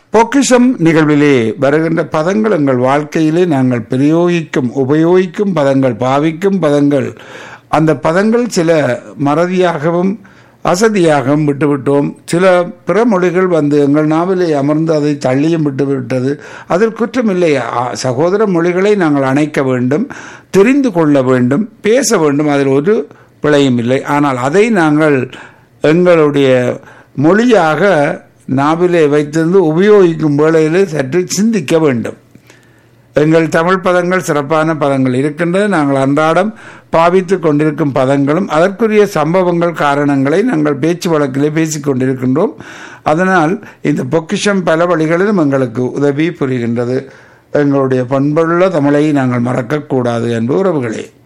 பொக்கிஷம் நிகழ்விலே வருகின்ற பதங்கள் எங்கள் வாழ்க்கையிலே நாங்கள் பிரயோகிக்கும் உபயோகிக்கும் பதங்கள் பாவிக்கும் பதங்கள் அந்த பதங்கள் சில மறதியாகவும் அசதியாகவும் விட்டுவிட்டோம் சில பிற மொழிகள் வந்து எங்கள் நாவிலே அமர்ந்து அதை தள்ளியும் விட்டுவிட்டது அதில் குற்றமில்லை ஆ, சகோதர மொழிகளை நாங்கள் அணைக்க வேண்டும் தெரிந்து கொள்ள வேண்டும் பேச வேண்டும் அதில் ஒரு பிழையும் இல்லை ஆனால் அதை நாங்கள் எங்களுடைய மொழியாக நாவிலே வைத்திருந்து உபயோகிக்கும் வேளையிலே சற்று சிந்திக்க வேண்டும் எங்கள் தமிழ் பதங்கள் சிறப்பான பதங்கள் இருக்கின்றது நாங்கள் அன்றாடம் பாவித்து கொண்டிருக்கும் பதங்களும் அதற்குரிய சம்பவங்கள் காரணங்களை நாங்கள் பேச்சு வழக்கிலே பேசிக் கொண்டிருக்கின்றோம் அதனால் இந்த பொக்கிஷம் பல வழிகளிலும் எங்களுக்கு உதவி புரிகின்றது எங்களுடைய பண்புள்ள தமிழை நாங்கள் மறக்கக்கூடாது என்பது உறவுகளே